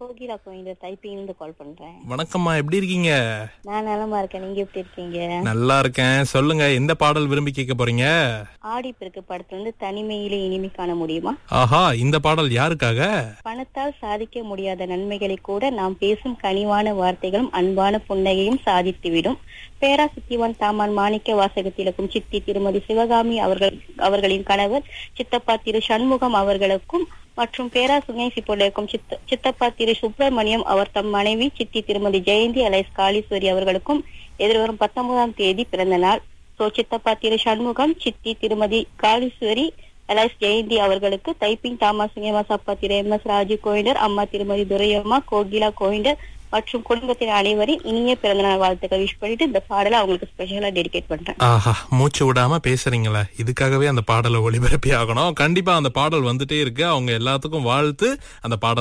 கோகிலா கோயில டைப்பிங்ல இருந்து கால் பண்றேன் வணக்கம்மா எப்படி இருக்கீங்க நான் நலமா இருக்கேன் நீங்க எப்படி இருக்கீங்க நல்லா இருக்கேன் சொல்லுங்க எந்த பாடல் விரும்பி கேட்க போறீங்க ஆடி பெருக்கு படத்துல இருந்து தனிமையிலே இனிமை காண முடியுமா ஆஹா இந்த பாடல் யாருக்காக பணத்தால் சாதிக்க முடியாத நன்மைகளை கூட நாம் பேசும் கனிவான வார்த்தைகளும் அன்பான புன்னகையும் சாதித்துவிடும் பேரா சித்திவான் தாமான் மாணிக்க வாசகத்திலக்கும் சித்தி திருமதி சிவகாமி அவர்கள் அவர்களின் கணவர் சித்தப்பா திரு சண்முகம் அவர்களுக்கும் மற்றும் பேரா சுங்கேசி இருக்கும் சித்த சித்தப்பா திரு சுப்பிரமணியம் அவர் தம் மனைவி சித்தி திருமதி ஜெயந்தி அலைஸ் காளீஸ்வரி அவர்களுக்கும் எதிர்வரும் பத்தொன்பதாம் தேதி பிறந்த நாள் சோ சித்தப்பா திரு சண்முகம் சித்தி திருமதி காளீஸ்வரி அலைஸ் ஜெயந்தி அவர்களுக்கு டைப்பிங் தாமா சிங்கமாசப்பா திரு எம் எஸ் ராஜு கோயிண்டர் அம்மா திருமதி துரையம்மா கோகிலா கோயிண்டர் மற்றும் குடும்பத்தின் அனைவரின் இனிய பிறந்தநாள் வாழ்த்துக்கள் விஷ் பண்ணிட்டு இந்த பாடலை அவங்களுக்கு ஸ்பெஷலா டெடிகேட் பண்றேன் ஆஹா மூச்சு விடாம பேசுறீங்களே இதுக்காகவே அந்த பாடலை ஒளிபரப்பி ஆகணும் கண்டிப்பா அந்த பாடல் வந்துட்டே இருக்கு அவங்க எல்லாத்துக்கும் வாழ்த்து அந்த பாடல்